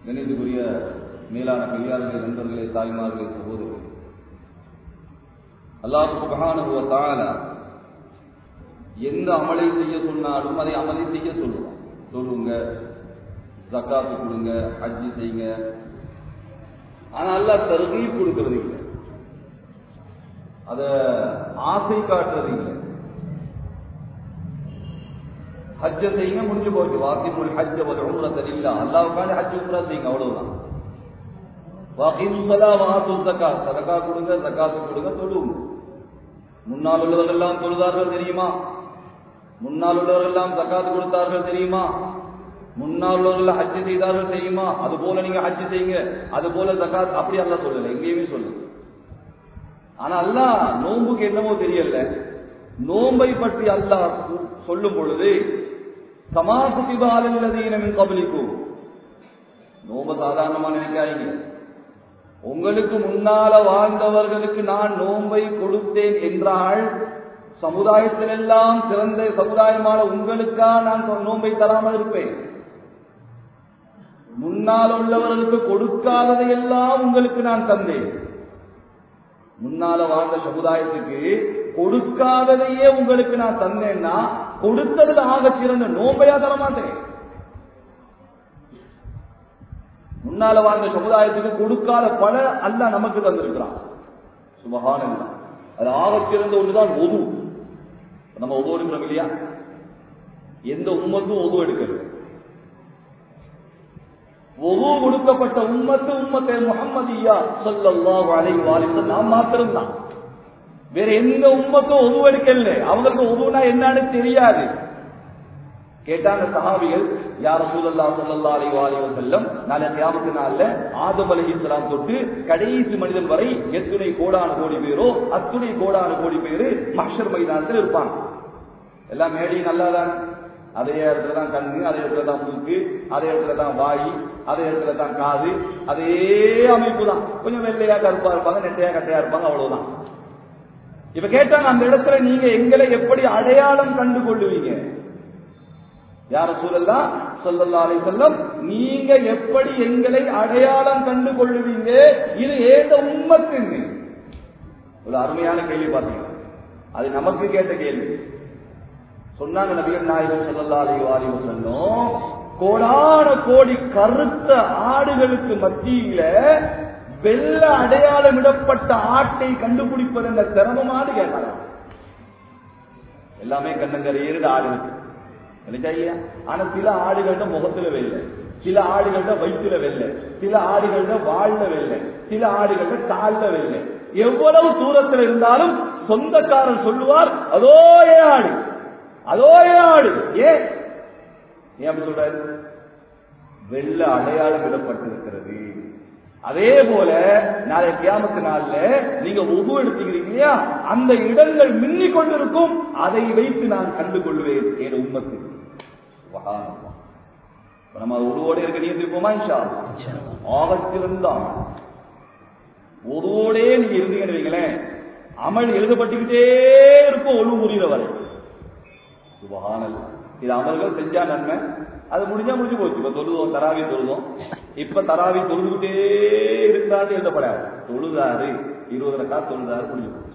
நினைவுக்குரிய மேலான பெரியார்களே நண்பர்களே தாய்மார்களே சகோதரர்களே அல்லாஹ் சுபஹானஹு வ தஆலா எந்த அமலை செய்ய சொன்னாலும் அதை அமலை செய்ய சொல்லுவான் சொல்லுங்க ஜக்காத்து கொடுங்க ஹஜ்ஜி செய்யுங்க ஆனா அல்லாஹ் தர்கீப் கொடுக்கிறது இல்லை அத ஆசை காட்டுறது இல்லை ஹஜ்ஜ செய்யுங்க முடிஞ்சு போச்சு வாக்கிமுல் ஹஜ்ஜ வல் உம்ரத இல்லா அல்லாஹ்வுக்காக ஹஜ் உம்ரா செய்யுங்க அவ்வளவுதான் வாக்கிமு ஸலா வாத்து ஸகாத் சதகா கொடுங்க ஜகாத் கொடுங்க தொழுவுங்க முன்னால் உள்ளவர்கள் எல்லாம் தொழுதார்கள் தெரியுமா முன்னால் உள்ளவர்கள் எல்லாம் ஜகாத் கொடுத்தார்கள் தெரியுமா முன்னால் உள்ளவர்கள் ஹஜ் செய்தார்கள் தெரியுமா அது போல நீங்க ஹஜ் செய்யுங்க அது போல ஜகாத் அப்படி அல்லாஹ் சொல்லல எங்கேயுமே சொல்லு ஆனா அல்லாஹ் நோன்புக்கு என்னமோ தெரியல நோன்பை பற்றி அல்லாஹ் சொல்லும் பொழுது சமாசுதிபாலின் கபலிக்கும் நோம்ப சாதாரணமா நினைக்காதீங்க உங்களுக்கு முன்னால வாழ்ந்தவர்களுக்கு நான் நோன்பை கொடுத்தேன் என்றால் சமுதாயத்தில் எல்லாம் சிறந்த சமுதாயமான உங்களுக்கா நான் நோன்பை தராமல் இருப்பேன் முன்னால் உள்ளவர்களுக்கு கொடுக்காததையெல்லாம் உங்களுக்கு நான் தந்தேன் முன்னால வாழ்ந்த சமுதாயத்துக்கு கொடுக்காததையே உங்களுக்கு நான் தந்தேன்னா கொடுத்ததுல ஆக சிறந்த நோம்பையா தர மாட்டேன் முன்னால வாழ்ந்த சமுதாயத்துக்கு கொடுக்காத பல அல்ல நமக்கு தந்திருக்கிறான் சுபகான அது ஆக சிறந்த ஒன்றுதான் ஒது நம்ம ஒது எடுக்கிறோம் இல்லையா எந்த உம்மத்தும் ஒது எடுக்கிறது ஒது கொடுக்கப்பட்ட உம்மத்து உம்மத்தை முகமதியா சொல்லல்லாஹு அலைஹி வாலிசம் நாம் மாத்திரம்தான் வேற எந்த உம்மத்தும் ஒது எடுக்கல அவங்களுக்கு ஒதுனா என்னன்னு தெரியாது கேட்டாங்க சஹாபிகள் யார சூழல்லா சொல்லல்லா அலி வாலி செல்லம் நாளை கியாமத்து நாள்ல ஆதம் அலி இஸ்லாம் தொட்டு கடைசி மனிதன் வரை எத்துணை கோடான கோடி பேரோ அத்துணை கோடான கோடி பேரு மஹ்ஷர் மைதானத்தில் இருப்பாங்க எல்லாம் மேடி நல்லாதான் அதே இடத்துல தான் கண்ணு அதே இடத்துல தான் மூக்கு அதே இடத்துல தான் வாய் அதே இடத்துல தான் காது அதே அமைப்பு தான் கொஞ்சம் வெள்ளையா கருப்பா இருப்பாங்க நெட்டையா கட்டையா இருப்பாங்க அவ்வளவுதான் இப்ப கேட்டாங்க அந்த இடத்துல நீங்க எங்களை எப்படி அடையாளம் கண்டு கொள்ளுவீங்க யார சூழல்லா சொல்லல்லா அலை செல்லம் நீங்க எப்படி எங்களை அடையாளம் கண்டு கொள்ளுவீங்க இது ஏத உண்மத்துங்க ஒரு அருமையான கேள்வி பாத்தீங்க அது நமக்கு கேட்ட கேள்வி சொன்னாங்க நபிகள் நாயகம் சொல்லல்லா அலை வாரி சொன்னோம் கோடான கோடி கருத்த ஆடுகளுக்கு மத்தியில வெள்ள அடையாளமிடப்பட்ட ஆட்டை கண்டுபிடிப்பது என்ற சிரமமானு கேட்டாங்க எல்லாமே கண்ணங்கரையேறு ஆடு இருக்கு நினைச்சா இல்லையா ஆனா சில ஆடுகள்ட முகத்துல வெள்ளை சில ஆடுகள்ட வயிற்றுல வெள்ளை சில ஆடுகள்ட வாழ்ல வெள்ளை சில ஆடுகள்ட கால்ல வெள்ளை எவ்வளவு தூரத்தில் இருந்தாலும் சொந்தக்காரன் சொல்லுவார் அதோ ஏ ஆடு அதோ ஏ ஆடு ஏன் ஏன் அப்படி சொல்றாரு வெள்ள அடையாளம் விடப்பட்டிருக்கிறது அதே போல நாளை கியாமத்து நாள்ல நீங்க ஒவ்வொரு எடுத்துக்கிறீங்க இல்லையா அந்த இடங்கள் மின்னிக் கொண்டிருக்கும் அதை வைத்து நான் கண்டு கொள்வேன் என் உண்மத்து நம்ம ஒருவோடு இருக்க நியந்திருப்போமா இன்ஷா ஆகத்திருந்தான் ஒருவோடே நீங்க இருந்தீங்கன்னு வைங்களேன் அமல் எழுதப்பட்டுக்கிட்டே இருக்கும் ஒழு முறிகிற வரை சுபகானல் இது அமல்கள் செஞ்சா நன்மை அது முடிஞ்சா முடிஞ்சு போச்சு இப்ப தொழுவோம் தராவி தொழுவோம் இப்ப தராவி தொழுதுகிட்டே இருந்தாலும் எழுதப்படாது தொழுதாரு இருபது ரக்கா தொழுதாரு முடிஞ்சு போச்சு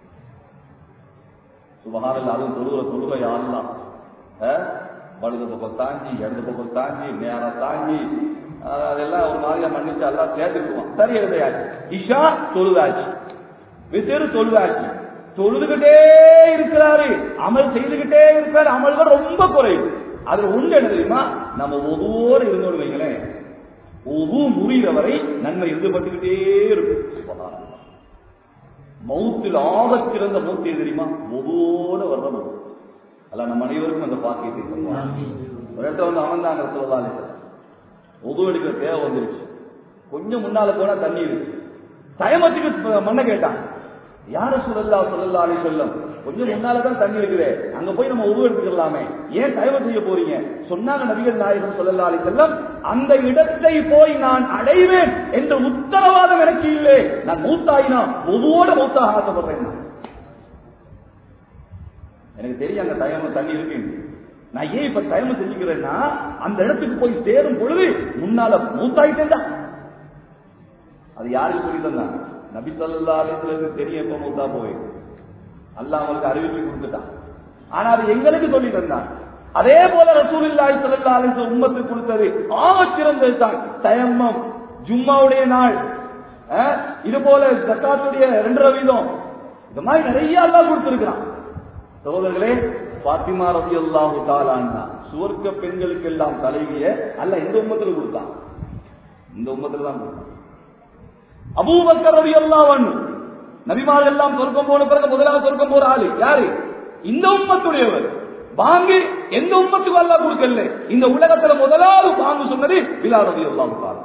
சுபகானல் அதுவும் தொழுகிற தொழுகை ஆள்லாம் வலது பக்கம் தாங்கி இடது பக்கம் தாங்கி நேரம் தாங்கி அதெல்லாம் ஒரு மாதிரியா மன்னிச்சு எல்லாம் சேர்த்துக்குவான் சரி எழுதையாச்சு இஷா தொழுதாச்சு விசிறு தொழுதாச்சு தொழுதுகிட்டே இருக்கிறாரு அமல் செய்துகிட்டே இருக்கிறாரு அமல்கள் ரொம்ப குறைவு அதுல ஒன்று என்ன தெரியுமா நம்ம ஒவ்வொரு இருந்தோடு வைங்களேன் ஒவ்வொரு முறிகிற வரை நன்மை எழுதப்பட்டுக்கிட்டே இருக்கும் மௌத்தில் ஆகச் சிறந்த மௌத்து தெரியுமா ஒவ்வொரு வர்ற மௌத்து அல்ல நம்ம அனைவருக்கும் அந்த பாக்கியத்தை தருவான் ஒரு இடத்துல வந்து அமர்ந்தாங்க சொல்லலாலே உதவு எடுக்கிற தேவை வந்துருச்சு கொஞ்சம் முன்னால போனா தண்ணி இருக்கு தயமத்துக்கு மண்ணை கேட்டான் யார சொல்லல்லா சொல்லல்லா அலி சொல்லம் கொஞ்சம் முன்னாலதான் தண்ணி இருக்குது அங்க போய் நம்ம உருவ எடுத்துக்கலாமே ஏன் தயவு செய்ய போறீங்க சொன்னாங்க நபிகள் நாயகம் சொல்லல்லா அலி செல்லம் அந்த இடத்தை போய் நான் அடைவேன் என்ற உத்தரவாதம் எனக்கு இல்லை நான் மூத்தாயினா ஒவ்வொரு மூத்தாக ஆசைப்படுறேன் எனக்கு தெரியும் அங்க தயம தண்ணி இருக்கு நான் ஏன் இப்ப தயவு செஞ்சுக்கிறேன்னா அந்த இடத்துக்கு போய் சேரும் பொழுது முன்னால மூத்தாயிட்டேன்டா அது யாருக்கு சொல்லி தந்தாங்க நபி சொல்லா அலிஸ்லருக்கு தெரியும் எப்ப மூத்தா போய் அல்லாஹ் அவங்களுக்கு அறிவிச்சு கொடுத்துட்டான் ஆனா அது எங்களுக்கு சொல்லி தந்தான் அதே போல ரசூலுல்லாஹி ஸல்லல்லாஹு அலைஹி வஸல்லம் உம்மத்துக்கு கொடுத்தது ஆகச் சிறந்தது தான் தயம்மம் ஜும்மாவுடைய நாள் அஹ், இது போல ஜக்காத்துடைய ரெண்டரை வீதம் இந்த மாதிரி நிறைய அல்லாஹ் கொடுத்திருக்கிறான் சகோதரர்களே பாத்திமா ரலியல்லாஹு தஆலா அன்ஹா சுவர்க்க பெண்களுக்கு எல்லாம் தலைவிய அல்ல இந்த உம்மத்துல கொடுத்தான் இந்த உம்மத்துல தான் கொடுத்தான் அபூபக்கர் ரலியல்லாஹு அன்ஹு நபிமார்கள் எல்லாம் சொர்க்கம் போன பிறகு முதலாவது சொர்க்கம் போற ஆளு யாரு இந்த உம்மத்துடையவர் வாங்கி எந்த உம்மத்துக்கு அல்லாஹ் கொடுக்கல இந்த உலகத்துல முதலாவது வாங்க சொன்னது பிலால் ரலியல்லாஹு தஆலா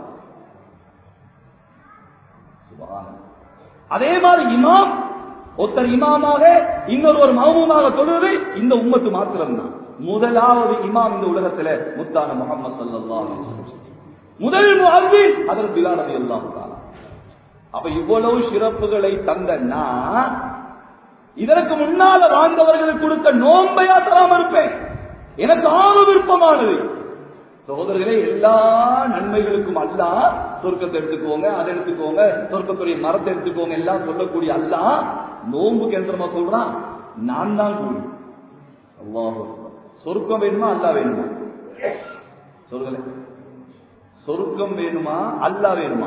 சுப்ஹானல்லாஹ். அதே மாதிரி இமாம் ஒருத்தர் இமாமாக இன்னொருவர் மகமூமாக தொழுவது இந்த உம்மத்து மாத்திரம்தான் முதலாவது இமாம் இந்த உலகத்துல முத்தான முகமது ஸல்லல்லாஹு அலைஹி வஸல்லம் முதல் முஅவ்வின் அதற்கு பிலால் ரலியல்லாஹு தஆலா அப்ப இவ்வளவு சிறப்புகளை தந்தன்னா இதற்கு முன்னால வாழ்ந்தவர்களுக்கு கொடுத்த நோன்பையா தராம இருப்பேன் எனக்கு ஆறு விருப்பமானது சகோதரர்களே எல்லா நன்மைகளுக்கும் அல்லா சொர்க்கத்தை எடுத்துக்கோங்க அதை எடுத்துக்கோங்க சொர்க்கத்துடைய மரத்தை எடுத்துக்கோங்க எல்லாம் சொல்லக்கூடிய அல்லா நோன்புக்கு எந்திரமா சொல்றான் நான் தான் கூலி அல்லாஹ் சொர்க்கம் வேணுமா அல்லா வேணுமா சொல்லுங்களே சொர்க்கம் வேணுமா அல்லா வேணுமா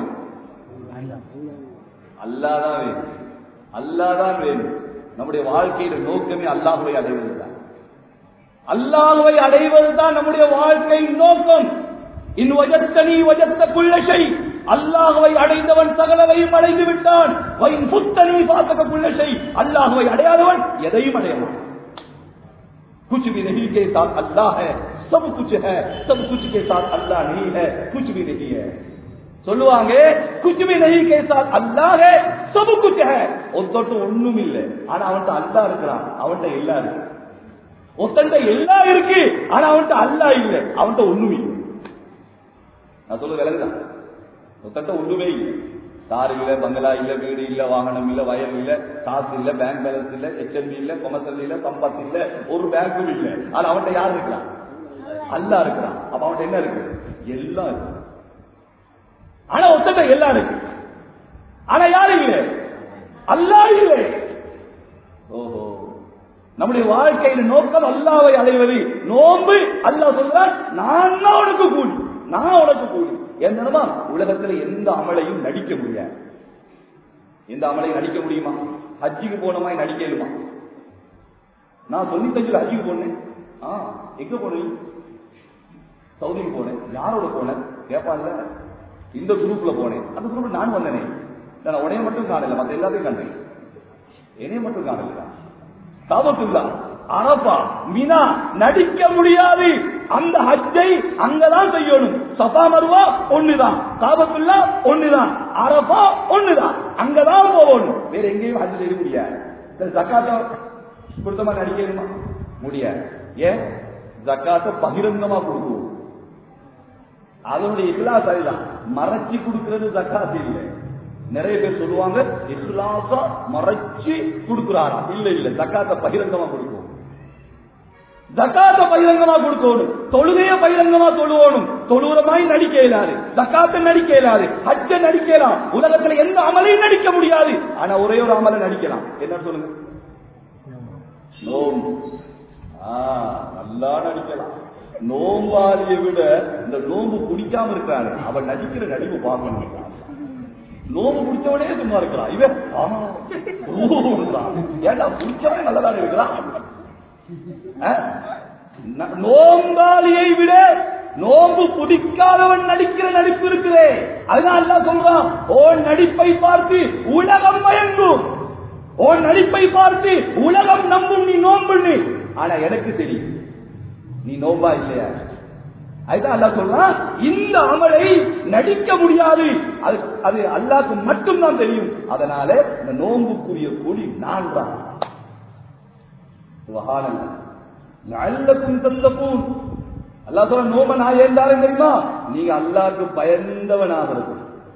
அல்லாதான் வேணும் அல்லாதான் வேணும் நம்முடைய வாழ்க்கையில நோக்கமே அல்லாஹுவை அடைவதுதான் அல்லாஹுவை அடைவதுதான் நம்முடைய வாழ்க்கை நோக்கம் இன் வஜத்தனி வஜத்த குள்ளஷை அல்லாஹுவை அடைந்தவன் சகலவையும் அடைந்து விட்டான் வைன் புத்தனி பாத்தக குள்ளஷை அல்லாஹுவை அடையாதவன் எதையும் அடையலாம் कुछ भी नहीं के साथ अल्लाह है सब कुछ है सब कुछ के साथ अल्लाह नहीं है कुछ भी नहीं है சொல்லுவாங்க குச் பி நஹி கே சாத் அல்லாஹ் ஹே சப் குச் ஹே ஒருத்தட்டு ஒண்ணும் இல்ல ஆனா அவன்கிட்ட அல்லாஹ் இருக்கிறான் அவன்கிட்ட எல்லாம் இருக்கு ஒருத்தன்ட்ட எல்லாம் இருக்கு ஆனா அவன்கிட்ட அல்லாஹ் இல்ல அவன்கிட்ட ஒண்ணும் இல்ல நான் சொல்ல விலகுதான் ஒருத்தன்ட்ட ஒண்ணுமே இல்லை கார் இல்ல பங்களா இல்ல வீடு இல்ல வாகனம் இல்ல வயல் இல்ல காசு இல்ல பேங்க் பேலன்ஸ் இல்ல ஹெச்எம்பி இல்ல கொமர்சல் இல்ல சம்பத் இல்ல ஒரு பேங்க்கும் இல்ல ஆனா அவன்கிட்ட யார் இருக்கிறான் அல்லாஹ் இருக்கிறான் அப்ப அவன்கிட்ட என்ன இருக்கு எல்லாம் இருக்கு ஆனா ஒத்தட்ட எல்லாம் இருக்கு ஆனா யாரு இல்ல அல்லாஹ் இல்ல ஓஹோ நம்முடைய வாழ்க்கையில நோக்கம் அல்லாவை அடைவது நோன்பு அல்லாஹ் சொல்றான் நான் தான் உனக்கு கூலி நான் உனக்கு கூலி என்னமா உலகத்துல எந்த அமலையும் நடிக்க முடியாது எந்த அமலையும் நடிக்க முடியுமா ஹஜ்ஜிக்கு போன மாதிரி நடிக்கலுமா நான் தொண்ணூத்தஞ்சுல ஹஜ்ஜிக்கு போனேன் ஆ எங்க போனேன் சவுதிக்கு போனேன் யாரோட போனேன் கேட்பான்ல இந்த குரூப்ல போனேன் அந்த குரூப்ல நான் வந்தனே நான் உனைய மட்டும் காணல மத்த எல்லாத்தையும் கண்டேன் என்னைய மட்டும் காணல காபத்துல்லா அரபா மினா நடிக்க முடியாது அந்த ஹஜ்ஜை அங்கதான் செய்யணும் சஃபா மருவா ஒண்ணுதான் காபத்துல்லா ஒண்ணுதான் அரபா ஒண்ணுதான் அங்கதான் போகணும் வேற எங்கேயும் ஹஜ் செய்ய முடியாது இந்த ஜக்காத்த கொடுத்தமா நடிக்கணுமா முடியாது ஏன் ஜக்காத்த பகிரங்கமா கொடுக்குவோம் அதனுடைய இஸ்லா சரிதான் மறைச்சு கொடுக்கிறது ஜக்காத் இல்லை நிறைய பேர் சொல்லுவாங்க இஸ்லாசா மறைச்சு கொடுக்கிறாரா இல்ல இல்ல ஜக்காத்த பகிரங்கமா கொடுக்கும் ஜக்காத்த பகிரங்கமா கொடுக்கணும் தொழுகைய பகிரங்கமா தொழுவணும் தொழுகிறமாய் நடிக்க இயலாது ஜக்காத்த நடிக்க இயலாது ஹஜ்ஜ நடிக்கலாம் உலகத்துல எந்த அமலையும் நடிக்க முடியாது ஆனா ஒரே ஒரு அமலை நடிக்கலாம் என்ன சொல்லுங்க நோம்பு ஆ, நல்லா நடிக்கலாம் நோம்பாளியை விட இந்த நோம்பு குடிக்காம இருக்காரு அவன் நடிக்கிற நடிப்பு பார்க்கணும் நோம்பு குடிச்சவனே சும்மா இருக்கிறான் இவன் ஆமா நோம்புன்றான். ஏன்டா குடிச்சவனே நல்லதானே இருக்கிறான் ஆ? ந- நோம்பாளியை விட நோம்பு குடிக்காதவன் நடிக்கிற நடிப்பு இருக்குதே அதனால அல்லாஹ் சொல்றான் ஓ நடிப்பை பார்த்து உலகம் மயங்கும் ஓ நடிப்பை பார்த்து உலகம் நம்பும் நீ நோம்புன்னு ஆனா எனக்கு தெரியும் நீ நோம்பா இல்லையா அதுதான் அல்லாஹ் சொல்றான் இந்த அமலை நடிக்க முடியாது அது அது அல்லாஹ்க்கு மட்டும்தான் தெரியும் அதனால இந்த நோம்புக்குரிய கூலி நான் தான் சுபஹானல்லாஹ். லஅல்லக்கும் தத்தகூன் அல்லாஹ் சொல்ற நோம்ப நான் ஏன் தாரேன் தெரியுமா நீங்க அல்லாஹ்க்கு பயந்தவனாகிறது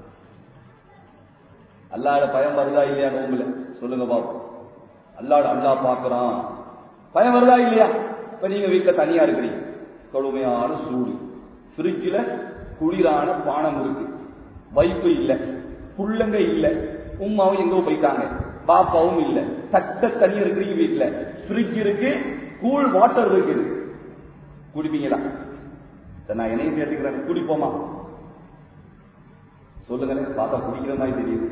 அல்லாஹ்ட பயம் வருதா இல்லையா நோம்புல சொல்லுங்க பாப்போம் அல்லாஹ் அல்லாஹ் பார்க்கறான் பயம் வருதா இல்லையா இப்ப நீங்க வீட்டுல தனியா இருக்கிறீங்க கடுமையான சூடு ஃப்ரிட்ஜில் குளிரான பானம் இருக்கு வைப்பு இல்ல புள்ளங்க இல்ல உமாவும் எங்கோ போயிட்டாங்க பாப்பாவும் இல்ல தட்ட தண்ணி இருக்கிறீங்க வீட்டுல ஃப்ரிட்ஜ் இருக்கு கூல் வாட்டர் இருக்குது குடிப்பீங்களா சரி, நான் என்னையும் கேட்டுக்கிறேன் குடிப்போமா சொல்லுங்களேன் பார்த்தா குடிக்கிற மாதிரி தெரியுது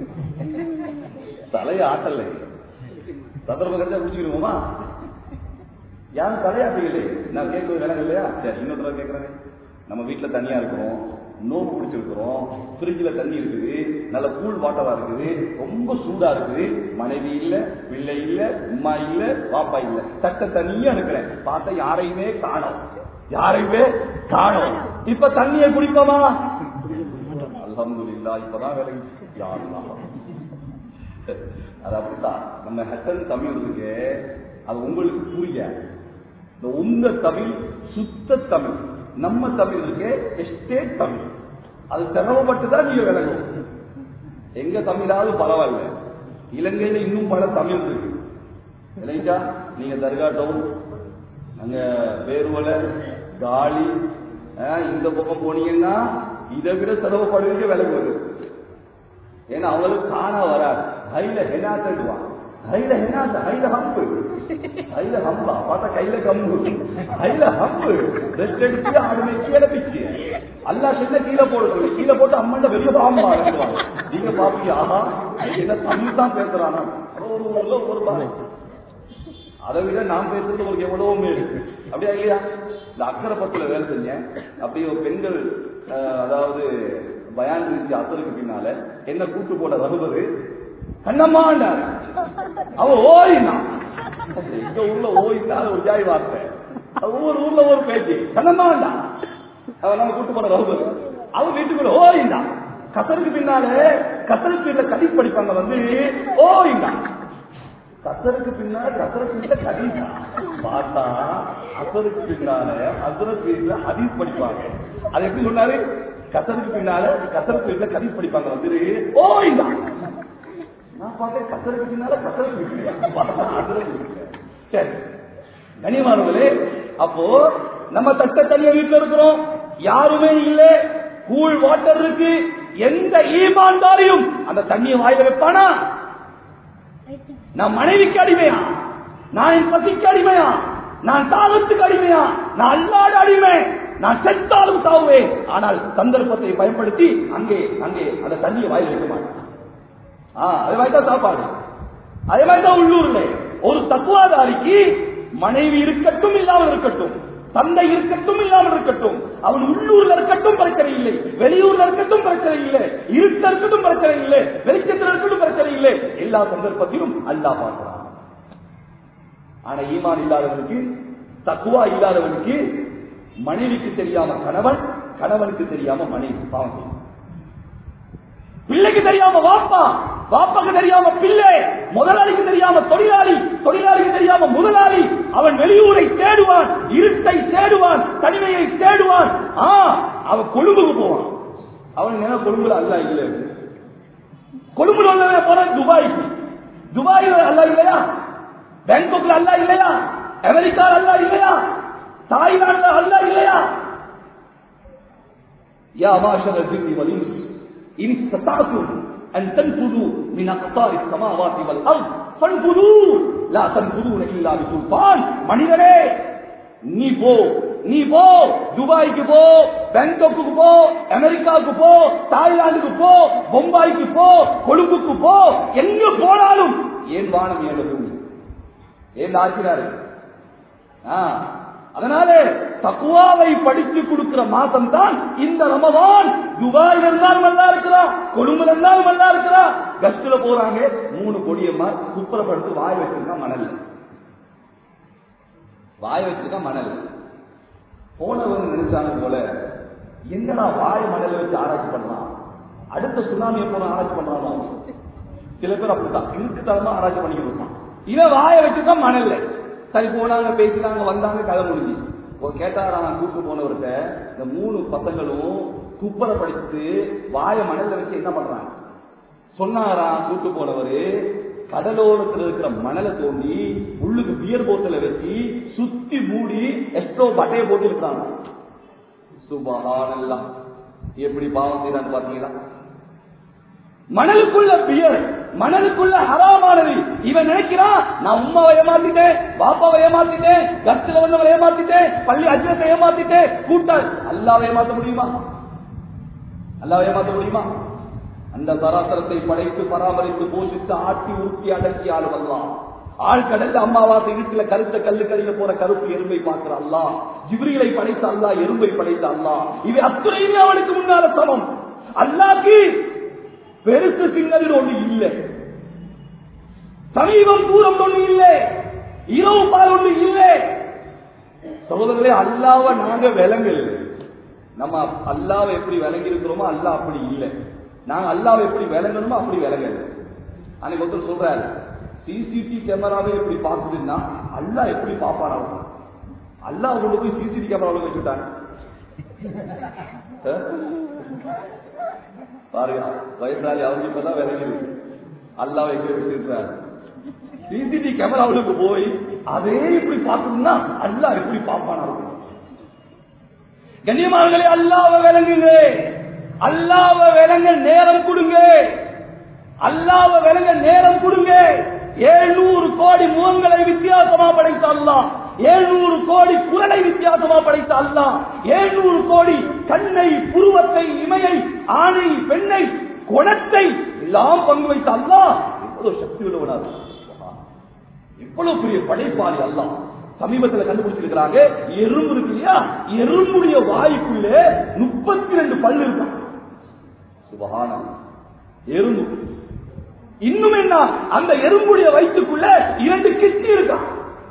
தலைய ஆட்டல சந்தர்ப்பம் கிடைச்சா குடிச்சுக்கிடுவோமா யாரும் தலையாட்டுகளே நான் கேட்கறது விலங்கு இல்லையா சரி இன்னொரு தடவை கேட்கறேன் நம்ம வீட்டுல தனியா இருக்கிறோம் நோம்பு பிடிச்சிருக்கிறோம் ஃப்ரிட்ஜில் தண்ணி இருக்குது நல்ல கூல் வாட்டரா இருக்குது ரொம்ப சூடா இருக்குது மனைவி இல்ல பிள்ளை இல்ல உமா இல்ல பாப்பா இல்ல தட்ட தண்ணியா இருக்கிறேன் பார்த்தா யாரையுமே காணோம் யாரையுமே காணோம் இப்ப தண்ணியை குடிப்போமா அல்ஹம்துலில்லாஹ் இப்பதான் வேலை யாருலாம் அது அப்படித்தான் நம்ம ஹட்டன் தமிழ் இருக்கு அது உங்களுக்கு புரியாது இந்த உங்க தமிழ் சுத்த தமிழ் நம்ம தமிழ் இருக்கு எஸ்டேட் தமிழ் அது திறமைப்பட்டு தான் நீங்க விளங்கும் எங்க தமிழாவது பரவாயில்ல இலங்கையில இன்னும் பல தமிழ் இருக்கு இல்லைங்களா நீங்க தர்கா டவுன் அங்க வேர்வலை காலி ஆஹ், இந்த பக்கம் போனீங்கன்னா இதை விட சிரமப்படுவீங்க விலகு வருது ஏன்னா அவங்களுக்கு காண வராது கையில ஹெனா தட்டுவான் கையில ஹெனா கையில ஹம்பு கையில ஹம்பா பார்த்தா கையில கம்பு கையில ஹம்பு ரெஸ்ட் அடிச்சு ஆடுமே கீழே பிச்சு அல்லா சின்ன கீழே போட சொல்லி கீழே போட்டு அம்மன் வெளிய பாம்பா இறங்குவாங்க நீங்க பாப்பீங்க ஆஹா இது என்ன தமிழ் தான் பேசுறானா ஒரு ஊர்ல ஒரு பாரு அதை விட நான் பேசுறது உங்களுக்கு எவ்வளவோ மேல் அப்படியா இல்லையா இந்த அக்கரைப்பத்துல வேலை செஞ்சேன் அப்படியே ஒரு பெண்கள் அஹ், அதாவது பயான் இருந்துச்சு அசலுக்கு பின்னால என்ன கூட்டு போட ரகுபரு கண்ணம்மாண்டார் அவ ஓயினா எங்க ஊர்ல ஓயினா அது ஒரு ஜாய் வார்த்தை அது ஒவ்வொரு ஊர்ல ஒரு பேச்சு கண்ணம்மாண்டா அவன் நம்ம கூட்டு போன ரகுபரு அவன் வீட்டுக்குள்ள ஓயினா கசருக்கு பின்னால கசருக்கு வீட்டுல கதி படிப்பாங்க வந்து ஓயினா கசருக்கு பின்னால கசருக்கு வீட்டுல கதீசா பார்த்தா அசருக்கு பின்னால அசருக்கு வீட்டுல ஹதீஸ் படிப்பாங்க அது எப்படி சொன்னாரு கசருக்கு பின்னால கசருக்கு வீட்டுல கதீஸ் படிப்பாங்க வந்து ஓ இந்த நான் பார்த்தேன் கசருக்கு பின்னால கசருக்கு வீட்டுல பார்த்தா அசருக்கு வீட்டுல சரி கனிமானவர்களே அப்போ நம்ம தட்ட தனியா வீட்டுல இருக்கிறோம் யாருமே இல்ல கூல் வாட்டர் இருக்கு எந்த ஈமான்தாரியும் அந்த தண்ணியை வாயில வைப்பானா நான் மனைவிக்கு அடிமையா நான் என் பசிக்கு அடிமையா நான் தாகத்துக்கு அடிமையா நான் அல்லாட அடிமை நான் செத்தாலும் சாவுவேன் ஆனால் சந்தர்ப்பத்தை பயன்படுத்தி அங்கே அங்கே அந்த தண்ணியை வாயில் வைக்க மாட்டேன் ஆ, அதே மாதிரி தான் சாப்பாடு அதே மாதிரி தான் உள்ளூர்ல ஒரு தத்துவாதாரிக்கு மனைவி இருக்கட்டும் இல்லாமல் இருக்கட்டும் தந்தை இருக்கட்டும் இல்லாமல் இருக்கட்டும் அவன் உள்ளூர்ல இருக்கட்டும் பிரச்சனை இல்லை வெளியூர்ல இருக்கட்டும் பிரச்சனை இல்லை இருட்ட இருக்கட்டும் பிரச்சனை இல்லை வெளிச்சத்தில் இருக்கட்டும் பிரச்சனை இல்லை எல்லா சந்தர்ப்பத்திலும் அல்லாஹ் பார்க்கிறான் ஆனா ஈமான் இல்லாதவனுக்கு தக்குவா இல்லாதவனுக்கு மனைவிக்கு தெரியாம கணவன் கணவனுக்கு தெரியாம மனைவி பாவம் செய்யும். பிள்ளைக்கு தெரியாம வாப்பா வாப்பாக்கு தெரியாம பிள்ளை முதலாளிக்கு தெரியாம தொழிலாளி தொழிலாளிக்கு தெரியாம முதலாளி அவன் வெளியூரை தேடுவான் இருட்டை தேடுவான் தனிமையை தேடுவான் ஆ அவன் கொழும்புக்கு போவான் அவன் என்ன கொழும்புல அல்ல இல்ல கொழும்புல வந்தவன் போறான் துபாய்க்கு துபாயில அல்ல இல்லையா பேங்காக்ல அல்ல இல்லையா அமெரிக்கால அல்ல இல்லையா தாய்லாந்துல அல்ல இல்லையா يا معشر الجن والإنس إن استطعتم أن تنفذوا من أقطار السماوات والأرض فانفذوا لا تنفذون إلا بسلطان மனிதரே நீ போ நீ போ துபாய்க்கு போ பேங்காக்கு போ அமெரிக்காவுக்கு போ தாய்லாந்துக்கு போ பொம்பாய்க்கு போ கொழும்புக்கு போ எங்க போனாலும் ஏன் வானம் ஏன் பூமி ஏன் ஆக்கிறாரு ஆ, அதனால தக்குவாவை படித்து கொடுக்கிற மாதம் தான் இந்த ரமதான் துபாயில் இருந்தாலும் நல்லா இருக்கிறான் கொழும்புல இருந்தாலும் நல்லா இருக்கிறான் கஸ்ட்ல போறாங்க மூணு கொடியம்மா குப்புறப்படுத்து வாய் வச்சிருக்கா மணல் வாய் வச்சிருக்கா மணல் போனவங்க நினைச்சாங்க போல என்னடா வாய் மணல் வச்சு ஆராய்ச்சி பண்ணலாம் அடுத்த சுனாமியை போன ஆராய்ச்சி பண்றானோ சில பேர் அப்படித்தான் இருக்கு ஆராய்ச்சி பண்ணிக்கிட்டு இருப்பான் இவன் வாயை வச்சுதான் மணல்ல சரி போனாங்க பேசினாங்க வந்தாங்க கதை முடிஞ்சு ஒரு கேட்டாரா நான் கூட்டு போனவர்கிட்ட இந்த மூணு பசங்களும் குப்பரை படிச்சுட்டு வாயை மணல்ல வச்சு என்ன பண்றாங்க சொன்னாரா கூட்டு போனவரு கடலோரத்தில் இருக்கிற மணலை தோண்டி உள்ளுக்கு பியர் போத்தல வச்சு சுத்தி மூடி எஸ்ட்ரோ பட்டைய போட்டு இருக்காங்க சுபஹானல்லாஹ் எப்படி பாவம் செய்யறான்னு பாத்தீங்களா மணலுக்குள்ள பியர் மணலுக்குள்ள ஹராமானது இவன் நினைக்கிறான் நான் உமாவை ஏமாத்திட்டேன் பாப்பாவை ஏமாத்திட்டேன் கத்துல வந்தவரை ஏமாத்திட்டேன் பள்ளி அஜத்தை ஏமாத்திட்டேன் கூட்டாள் அல்லாவை ஏமாத்த முடியுமா அல்லாவை ஏமாத்த முடியுமா அந்த சராசரத்தை படைத்து பராமரித்து போஷித்து ஆட்டி உருட்டி அடக்கி ஆளுவல்லாம் ஆழ்கடல்ல அம்மாவாசை வீட்டுல கருத்த கல்லு கறியில போற கருப்பு எறும்பை பார்க்கிற அல்லா ஜிப்ரிகளை படைத்த அல்லா எறும்பை படைத்த அல்லா இவை அத்துறையுமே அவனுக்கு முன்னால சமம் அல்லாக்கு பெருசு சின்னதில் ஒண்ணு இல்லை சமீபம் தூரம் ஒண்ணு இல்லை இரவு பால் ஒண்ணு இல்லை சகோதரர்களே அல்லாவ நாங்க விலங்கல் நம்ம அல்லாவை எப்படி விளங்கி இருக்கிறோமோ அல்லாஹ் அப்படி இல்லை நாங்க அல்லாவை எப்படி விளங்கணுமோ அப்படி விளங்கல அன்னைக்கு ஒருத்தர் சொல்றாரு சிசிடி கேமராவே எப்படி பார்க்குதுன்னா அல்லாஹ் எப்படி பாப்பாரா அல்லாஹ் கொண்டு போய் சிசிடி கேமராவில் வச்சுட்டாங்க பாருங்க வயசாளி அவங்க இப்பதான் விளங்கிது அல்லாஹ் எங்க வச்சிருக்கிறாரு சிசிடி கேமராவுக்கு போய் அதே இப்படி பார்க்கணும்னா அல்லாஹ் எப்படி பாப்பானா கண்ணியமானங்களே அல்லாவ விளங்குங்க அல்லாவ விளங்க நேரம் கொடுங்க அல்லாவ விளங்க நேரம் கொடுங்க ஏழ்நூறு கோடி முகங்களை வித்தியாசமா படைத்த அல்லாஹ் ஏழ்நூறு கோடி குரலை வித்தியாசமா படைத்த அல்லாஹ் ஏழ்நூறு கோடி கண்ணை புருவத்தை இமையை ஆணை பெண்ணை குணத்தை எல்லாம் பங்கு வைத்த அல்லாஹ் எவ்வளவு சக்தி உள்ளவனார் இவ்வளவு பெரிய படைப்பாளி அல்லாஹ் சமீபத்தில் கண்டுபிடிச்சிருக்கிறாங்க எறும்பு இருக்கு இல்லையா எறும்புடைய வாய்க்குள்ள முப்பத்தி ரெண்டு பல்லு இருக்கான் சுபகான எறும்பு இன்னும் என்ன அந்த எறும்புடைய வயிற்றுக்குள்ள இரண்டு கிட்னி இருக்கான்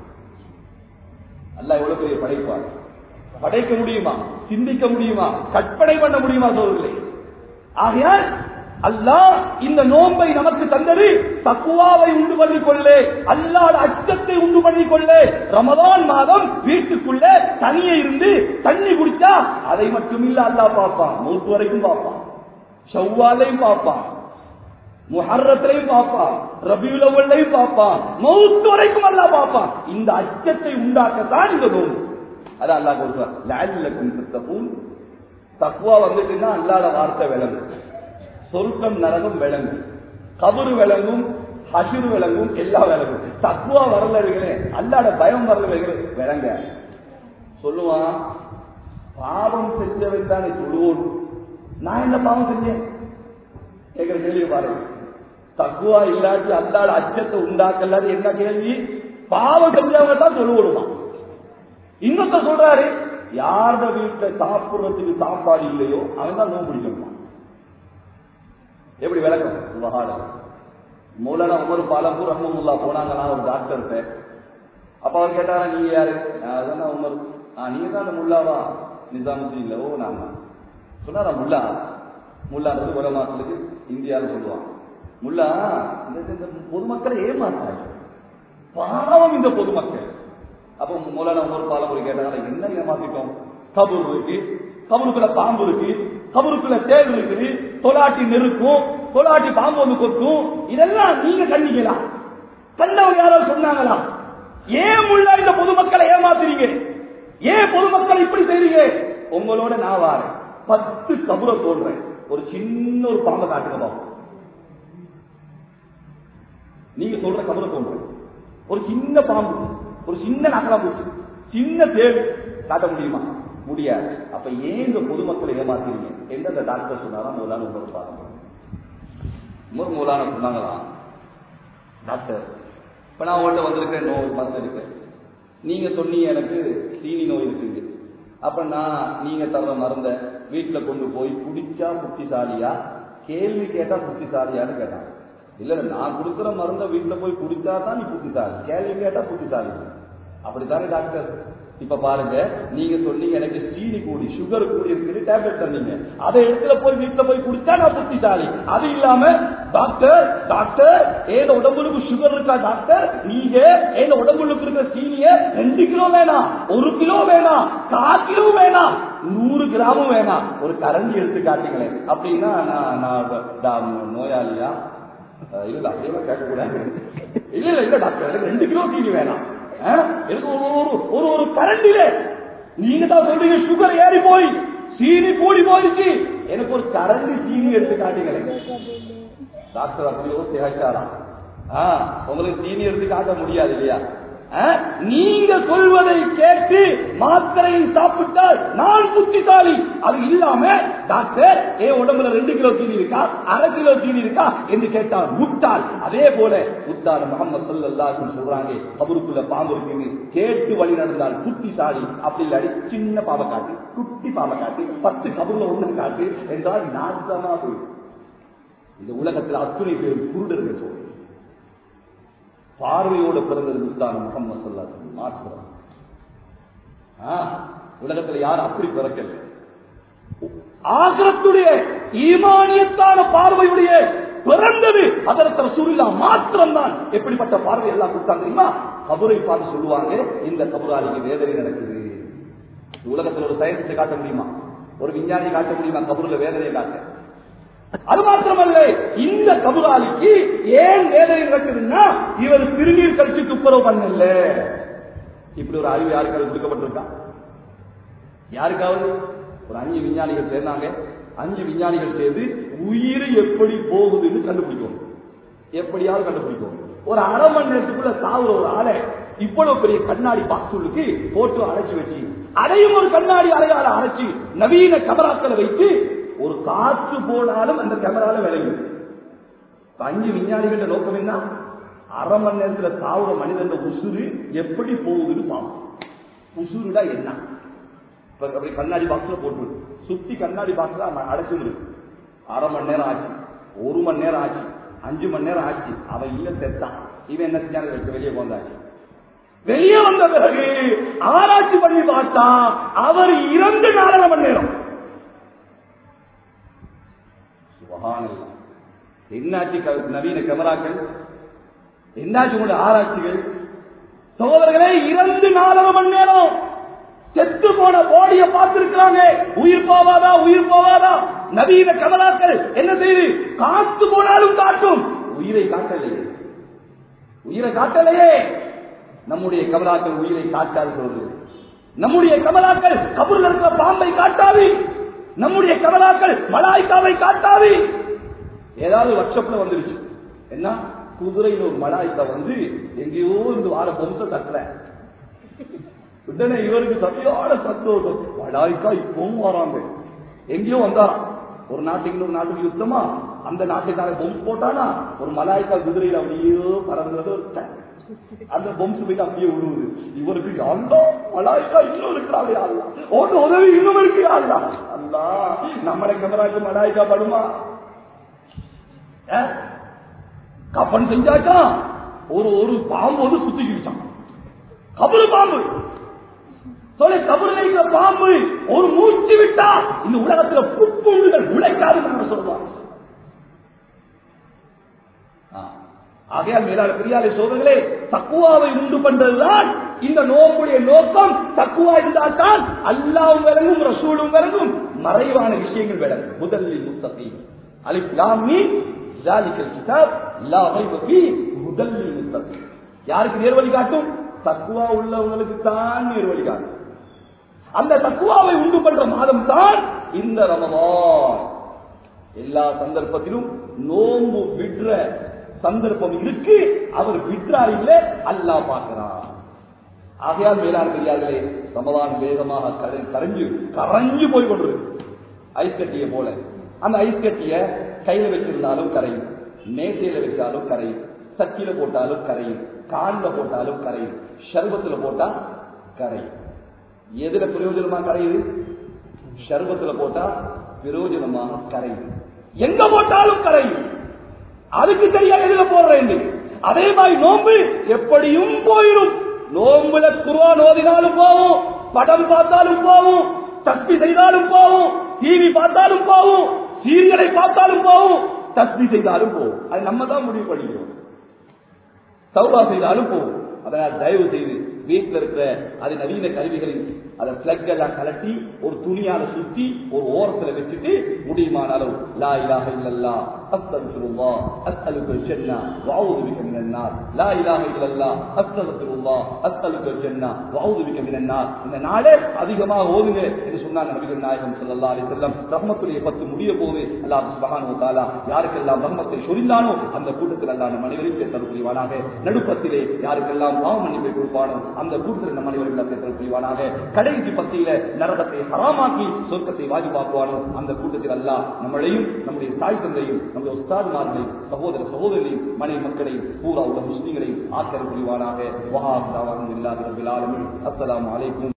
அல்லாஹ் எவ்வளவு பெரிய படைப்பாளி படைக்க முடியுமா சிந்திக்க முடியுமா கற்பனை பண்ண முடியுமா சோதர்களே ஆகையால் அல்லாஹ் இந்த நோன்பை நமக்கு தந்தது தக்குவாவை உண்டு பண்ணிக் கொள்ளே அல்லாத அச்சத்தை உண்டு பண்ணிக் கொள்ளே ரமதான் மாதம் வீட்டுக்குள்ள தனியே இருந்து தண்ணி குடிச்சா அதை மட்டும் இல்ல அல்லாஹ் பார்ப்பான் மூத்து வரைக்கும் பார்ப்பான் ஷவ்வாலையும் பார்ப்பான் முஹர்ரத்திலையும் பார்ப்பான் ரபியுல் அவ்வளையும் பார்ப்பான் மௌத்து வரைக்கும் அல்லாஹ் பார்ப்பான் இந்த அச்சத்தை உண்டாக்கத்தான் இந்த நோன்பு அதான் அல்லாஹ் சொல்றான் லஅல்லக்கும் தத்தகூன் தக்குவா வந்துட்டுன்னா அல்லாத வார்த்தை விளங்கும் சொர்க்கம் நரகம் விளங்கும் கபரு விளங்கும் ஹஷுர் விளங்கும் எல்லாம் விளங்கும் தக்குவா வரல இருக்கிறேன் அல்லாட பயம் வரல இருக்கிறேன் விளங்க சொல்லுவான் பாவம் செஞ்சவன் தானே சொல்லுவோம் நான் என்ன பாவம் செஞ்சேன் கேட்கிற கேள்வி பாருங்க தக்குவா இல்லாட்டி அல்லாட அச்சத்தை உண்டாக்கலாது என்ன கேள்வி பாவம் செஞ்சவங்க தான் சொல்லுவோமா இன்னொருத்த சொல்றாரு யார்த வீட்டுல சாப்பிடுறதுக்கு சாப்பாடு இல்லையோ அவன் தான் நோம்பு பிடிக்கணுமா எப்படி விளக்கம் சுபஹானம் மூலனா ஒவ்வொரு பாலம்பூர் ரஹமுல்லா போனாங்களா ஒரு டாக்டர்கிட்ட அப்ப அவர் கேட்டாரா நீங்க யாரு நான் அதான் உமர் ஆ நீங்க தான் அந்த முல்லாவா நிசாமுத்தீன் இல்ல ஓ நான் தான் சொன்னாரா முல்லா முல்லான்றது ஒரு மாசத்துக்கு இந்தியாவில் சொல்லுவான் முல்லா இந்த இந்த பொதுமக்களை ஏமாத்தாங்க பாவம் இந்த பொதுமக்கள் அப்ப மூலான ஒரு பாலம்பூர் கேட்டாங்க என்ன ஏமாத்திட்டோம் கபூர் இருக்கு கபருக்குள்ள பாம்பு இருக்கு கபருக்குள்ள தேள் இருக்குது தொலாட்டி நெருக்கும் தொலாட்டி பாம்பு ஒன்று கொத்தும் இதெல்லாம் நீங்க கண்டிக்கலாம் கண்டவங்க யாராவது சொன்னாங்களா ஏன் முள்ள இந்த பொதுமக்களை ஏமாத்துறீங்க ஏன் பொதுமக்களை இப்படி செய்றீங்க உங்களோட நான் வாரேன் பத்து கபுரை சொல்றேன் ஒரு சின்ன ஒரு பாம்பை காட்டுங்க பாப்போம் நீங்க சொல்ற கபரை சொல்றேன் ஒரு சின்ன பாம்பு ஒரு சின்ன நகராம்பூச்சி சின்ன தேள் காட்ட முடியுமா முடியாது அப்ப ஏன் இந்த பொதுமக்களை ஏமாத்துறீங்க என்று அந்த டாக்டர் சொன்னாரா மூலான உமர் பாருங்க உமர் மூலான சொன்னாங்களா டாக்டர் இப்ப நான் உங்கள்கிட்ட வந்திருக்கேன் நோய் மருந்து இருக்கேன் நீங்க சொன்னீங்க எனக்கு சீனி நோய் இருக்குது அப்ப நான் நீங்க தர்ற மருந்த வீட்டுல கொண்டு போய் குடிச்சா புத்திசாலியா கேள்வி கேட்டா புத்திசாலியான்னு கேட்டாங்க இல்ல இல்ல, நான் கொடுக்குற மருந்த வீட்டுல போய் குடிச்சா தான் நீ புத்திசாலி கேள்வி கேட்டா புத்திசாலி அப்படித்தானே டாக்டர் இப்ப பாருங்க நீங்க சொன்னீங்க எனக்கு சீனி கூடி சுகர் கூடி இருக்குது டேப்லெட் தந்தீங்க அதை இடத்துல போய் வீட்டுல போய் குடிச்சா நான் புத்திசாலி அது இல்லாம டாக்டர் டாக்டர் ஏத உடம்புக்கு சுகர் இருக்கா டாக்டர் நீங்க ஏத உடம்புக்கு இருக்கிற சீனிய ரெண்டு கிலோ வேணாம் ஒரு கிலோ வேணாம் கால் கிலோ வேணாம் நூறு கிராமும் வேணாம் ஒரு கரண்டி எடுத்து காட்டுங்களேன் அப்படின்னா நான் நான் நான் நோயாளியா அஹ் இல்ல அப்படியெல்லாம் கேட்கக்கூடாது இல்ல இல்ல இல்ல டாக்டர் எனக்கு ரெண்டு கிலோ சீனி வேணாம் அஹ், எனக்கு ஒரு ஒரு ஒரு ஒரு கரண்டில நீங்க தான் சொல்றீங்க சுகர் ஏறி போய் சீனி கூடி போயிடுச்சு எனக்கு ஒரு கரண்டி சீனி எடுத்து காட்டுங்களேன் டாக்டர் அப்படியோ திகழ்ச்சாராம் ஆ, உங்களுக்கு சீனி எடுத்து காட்ட முடியாது இல்லையா ஆ, நீங்க சொல்வதை கேட்டு மாத்திரையை சாப்பிட்டால் நான் புத்திசாலி அது இல்லாம டாக்டர் ஏ உடம்புல ரெண்டு கிலோ சீனி இருக்கா அரை கிலோ சீனி இருக்கா என்று கேட்டால் முட்டாள் அதே போல முத்தாள் முகமது சல்லல்லாஹு சொல்றாங்க கபருக்குள்ள பாம்பு இருக்குன்னு கேட்டு வழி நடந்தால் புத்திசாலி அப்படி இல்லாடி சின்ன பாம்பை காட்டு குட்டி பாம்பை காட்டு பத்து கபருல ஒண்ணு காட்டு என்றால் நாசமா போயிடும் இந்த உலகத்தில் அத்துணை பேரும் குருடர்கள் சொல்றேன் பார்வையோட பிறந்தது முத்தான முகமது சொல்லா மாற்றுறான் உலகத்துல யாரும் அப்படி பிறக்கல ஆகரத்துடைய ஈமானியத்தான பார்வையுடைய பிறந்தது அதற்கு ரசூலுல்லா மாத்திரம் தான் எப்படிப்பட்ட பார்வை எல்லாம் கொடுத்தாங்க தெரியுமா கபரை பார்த்து சொல்லுவாங்க இந்த கபுராளிக்கு வேதனை நடக்குது உலகத்தில் ஒரு சயின்ஸை காட்ட முடியுமா ஒரு விஞ்ஞானியை காட்ட முடியுமா கபூர்ல வேதனையை காட்ட அது மாத்திரமல்ல இந்த கபுராலிக்கு ஏன் வேதனை நடக்குதுன்னா இவர் திருநீர் கழிச்சு துப்புரவு பண்ணல இப்படி ஒரு அறிவு யாருக்காவது கொடுக்கப்பட்டிருக்கா யாருக்காவது ஒரு அஞ்சு விஞ்ஞானிகள் சேர்ந்தாங்க அஞ்சு விஞ்ஞானிகள் சேர்ந்து உயிர் எப்படி போகுதுன்னு கண்டுபிடிக்கும் எப்படியாவது கண்டுபிடிக்கும் ஒரு அரை மணி நேரத்துக்குள்ள சாவுற ஒரு ஆளை இவ்வளவு பெரிய கண்ணாடி பாக்ஸுக்கு போட்டு அடைச்சு வச்சு அதையும் ஒரு கண்ணாடி அறையால அடைச்சு நவீன கமராக்களை வைத்து ஒரு காற்று போனாலும் அந்த கேமரால விளையும் இப்ப அஞ்சு விஞ்ஞானிகள நோக்கம் என்ன அரை மணி நேரத்துல சாவுற மனிதன் உசுறு எப்படி போகுதுன்னு பார்ப்போம் உசுருடா என்ன இப்ப அப்படி கண்ணாடி பாக்ஸ்ல போட்டு சுத்தி கண்ணாடி பாக்ஸ்ல அடைச்சு இருக்கு அரை மணி நேரம் ஆச்சு ஒரு மணி நேரம் ஆச்சு அஞ்சு மணி நேரம் ஆச்சு அவன் இல்ல செத்தான் இவன் என்ன செஞ்சாங்க வெளியே வெளியே வந்தாச்சு வெளியே வந்த பிறகு ஆராய்ச்சி பண்ணி பார்த்தா அவர் இரண்டு நாலரை மணி நேரம் சுபஹானல்லாஹ். என்னாச்சு க- நவீன கேமராக்கள் என்னாச்சு உங்களுடைய ஆராய்ச்சிகள் சகோதரர்களே இரண்டு நாலரை மணி நேரம் செத்து போன பாடிய பார்த்திருக்கிறாங்க உயிர் போவாதா உயிர் போவாதா நவீன கமலாக்கள் என்ன செய்து காத்து போனாலும் காட்டும் உயிரை காட்டலையே உயிரை காட்டலையே நம்முடைய கமலாக்கள் உயிரை காட்டாது சொல்றது நம்முடைய கமலாக்கள் கபூர்ல இருக்கிற பாம்பை காட்டாது நம்முடைய கமலாக்கள் மலாய்க்காவை காட்டாது ஏதாவது ஒர்க்ஷாப்ல வந்துருச்சு என்ன குதிரையில் ஒரு மலாய்க்கா வந்து எங்கேயோ இருந்து வார பொம்ச தட்டுற உடனே இவருக்கு சரியான சந்தோஷம் மலாய்க்கா இப்பவும் வராங்க எங்கேயோ வந்தாராம் ஒரு நாட்டுக்கு இன்னொரு நாட்டுக்கு யுத்தமா அந்த நாட்டுக்கார பொம்ஸ் போட்டானா ஒரு மலாய்க்கா குதிரையில் அப்படியே பறந்தது ஒரு ட- அந்த பொம்ஸ் போயிட்டு அப்படியே விழுவுது இவருக்கு அல்லா மலாய்க்கா இன்னும் இருக்கிறாளே அல்லா ஓட்டு உதவி இன்னும் இருக்கு அல்லா அல்லா நம்மளை கமராக்கு மலாய்க்கா படுமா அஹ்? கப்பன் செஞ்சாக்கா ஒரு ஒரு பாம்பு வந்து சுத்திக்கிட்டான் கபரு பாம்பு சொல்லி கபருல இருக்கிற பாம்பு ஒரு மூச்சு விட்டா இந்த உலகத்துல புப்புண்டுகள் உழைக்காது சொல்லுவாங்க ஆ. ஆகையால் மேலான பெரியாலை சோதர்களே தக்குவாவை உண்டு பண்றதுதான் இந்த நோக்குடைய நோக்கம் தக்குவா இருந்தால் தான் அல்லாவும் விளங்கும் ரசூலும் விளங்கும் மறைவான விஷயங்கள் விளங்கும் முதலில் முத்தகி அலிப் லாமி ஜாலிக்கல் கிதாப் லா ரைப ஃபீ முதலில் முத்தகி யாருக்கு நேர்வழி காட்டும் தக்குவா உள்ளவங்களுக்கு தான் நேர்வழி காட்டும் அந்த தக்குவாவை உண்டு பண்ற மாதம் தான் இந்த ரமதான் எல்லா சந்தர்ப்பத்திலும் நோம்பு விடுற சந்தர்ப்பம் இருக்கு அவர் விடுறார் இல்ல அல்லாஹ் பார்க்கிறார் ஆகையால் மேலான பெரியார்களே ரமதான் வேகமாக கரை- கரைஞ்சு கரைஞ்சு போய் கொண்டிருக்கு ஐஸ் கட்டிய போல அந்த ஐஸ் கட்டிய கையில வச்சிருந்தாலும் கரையும் மேசையில வச்சாலும் கரையும் சட்டியில போட்டாலும் கரையும் கால்ல போட்டாலும் கரையும் ஷர்பத்துல போட்டா கரையும் எதுல பிரயோஜனமா கரையுது ஷர்பத்துல போட்டா பிரயோஜனமாக கரையுது எங்க போட்டாலும் கரையும் அதுக்கு தெரியாது எதுல போடுறேன் அதே மாதிரி நோன்பு எப்படியும் போயிடும் நோன்புல குருவான் ஓதினாலும் போகும் படம் பார்த்தாலும் போகும் தஸ்பி செய்தாலும் போகும் டிவி பார்த்தாலும் போகும் சீரியலை பார்த்தாலும் போகும் தஸ்பி செய்தாலும் போகும் அது நம்ம தான் முடிவு பண்ணிக்கிறோம் சௌபா செய்தாலும் போகும் அதனால் தயவு செய்து வீட்டில் இருக்கிற அது நவீன கருவிகளின் அதை பிளக் எல்லாம் கலட்டி ஒரு துணியால சுத்தி ஒரு ஓரத்துல வச்சுட்டு முடியுமான அளவு லா இலாஹ இல்லல்லா அஸ்தக்ஃபிருல்லாஹ் அஸ்அலுக ஜன்னா வஅஊது பிக மினன் நார் லா இலாஹ இல்லல்லாஹ் அஸ்தக்ஃபிருல்லாஹ் அஸ்அலுக ஜன்னா வஅஊது பிக மினன் நார் இந்த நாளே அதிகமாக ஓதுங்க என்று சொன்னாங்க நபிகள் நாயகம் ஸல்லல்லாஹு அலைஹி வஸல்லம் ரஹ்மத்துடைய பத்து முடிய போது அல்லாஹ் சுப்ஹானஹு வ தஆலா யாருக்கெல்லாம் ரஹ்மத்தை சொரிந்தானோ அந்த கூட்டத்தில் அல்லாஹ் நம் அனைவரையும் தருள் புரிவானாக நடுப்பத்திலே யாருக்கெல்லாம் பாவ மன்னிப்பை கொடுப்பானோ அந்த கூட்டத்தில் நம் அனைவரும் தருள் புரிவானாக கடைசி பத்தியில நரகத்தை ஹராமாக்கி சொர்க்கத்தை வாஜிபாக்குவானோ அந்த கூட்டத்தில் அல்லாஹ் நம்மளையும் நம்முடைய தாய் தந்தையும் நம்முடைய உஸ்தாதுமார்களையும் சகோதர சகோதரிகளையும் மனை மக்களையும் பூரா உள்ள முஸ்லிம்களையும் ஆக்கல் புரிவானாக வஹா தாவான் இல்லாத ரபில் ஆலமீன் அஸ்ஸலாமு அலைக்கும்